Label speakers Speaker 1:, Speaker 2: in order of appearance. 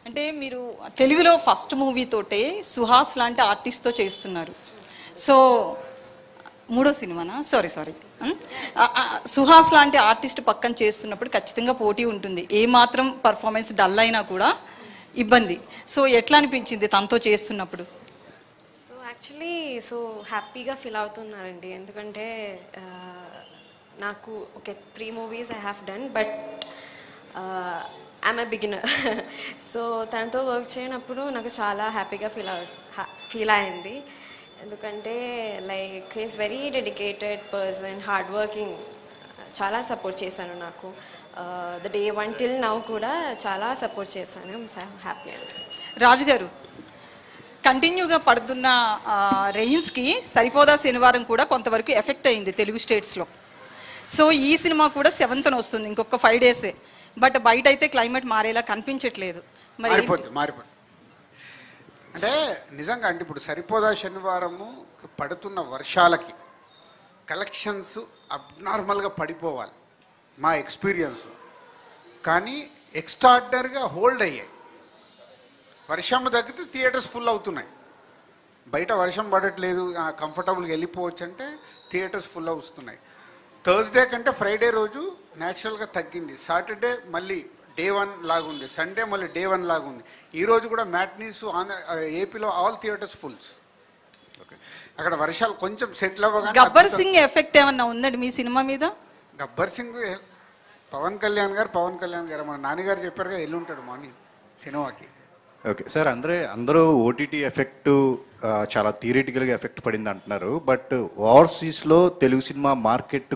Speaker 1: అంటే మీరు తెలుగులో ఫస్ట్ మూవీ తోటే సుహాస్ లాంటి ఆర్టిస్ట్తో చేస్తున్నారు సో మూడో సినిమానా సారీ సారీ సుహాస్ లాంటి ఆర్టిస్ట్ పక్కన చేస్తున్నప్పుడు ఖచ్చితంగా పోటీ ఉంటుంది ఏ మాత్రం పర్ఫార్మెన్స్ డల్ అయినా కూడా ఇబ్బంది సో ఎట్లా అనిపించింది తనతో చేస్తున్నప్పుడు
Speaker 2: సో యాక్చువల్లీ సో హ్యాపీగా ఫీల్ అవుతున్నానండి ఎందుకంటే ఆ, నాకు okay three movies I have done but I'm a beginner so తనతో వర్క్ చేయనప్పుడు నాకు చాలా హ్యాపీగా ఫీల్ అవు ఫీల్ అయింది ఎందుకంటే like is very dedicated person hard working చాలా సపోర్ట్ చేశాను నాకు the day one till now కూడా చాలా సపోర్ట్ చేశాను హ్యాపీ అండి
Speaker 1: రాజు గారు కంటిన్యూగా పడుతున్న రెయిన్స్కి సరిపోదా శనివారం కూడా కొంతవరకు ఎఫెక్ట్ అయింది తెలుగు స్టేట్స్లో సో ఈ సినిమా కూడా సెవెంత్న వస్తుంది ఇంకొక ఫైవ్ డేసే బట్ బయట అయితే క్లైమేట్ మారేలా కనిపించట్లేదు మరి
Speaker 3: మారిపోద్ది మారిపోద్ది అంటే నిజంగా అంటే ఇప్పుడు సరిపోదా శనివారము పడుతున్న వర్షాలకి కలెక్షన్స్ అబ్నార్మల్గా పడిపోవాలి మా ఎక్స్పీరియన్స్లో కానీ ఎక్స్ట్రాడినరీగా హోల్డ్ అయ్యాయి వర్షం తగ్గితే థియేటర్స్ ఫుల్ అవుతున్నాయి బయట వర్షం పడట్లేదు కంఫర్టబుల్గా వెళ్ళిపోవచ్చు అంటే థియేటర్స్ ఫుల్ అవుతున్నాయి థర్స్డే కంటే ఫ్రైడే రోజు న్యాచురల్గా తగ్గింది సాటర్డే మళ్ళీ డే వన్ లాగుంది సండే మళ్ళీ డే వన్ లాగుంది ఈ రోజు కూడా మ్యాట్నీస్ ఆంధ్ర ఏపీలో ఆల్ థియేటర్స్ ఫుల్స్ అక్కడ వర్షాలు కొంచెం సెటిల్ అవ్వగానే
Speaker 1: గబ్బర్
Speaker 3: అద్భుతం-
Speaker 1: సింగ్ ఎఫెక్ట్ ఏమన్నా ఉందండి మీ సినిమా మీద
Speaker 3: గబ్బర్ సింగ్ పవన్ కళ్యాణ్ గారు పవన్ కళ్యాణ్ గారు మన నాన్నగారు చెప్పారు కదా వెళ్ళి ఉంటాడు మార్నింగ్ సినిమాకి
Speaker 4: ఓకే సార్ అందరే అందరూ ఓటీటీ ఎఫెక్ట్ చాలా థియరిటికల్గా ఎఫెక్ట్ పడింది అంటున్నారు బట్ ఓవర్సీస్లో తెలుగు సినిమా మార్కెట్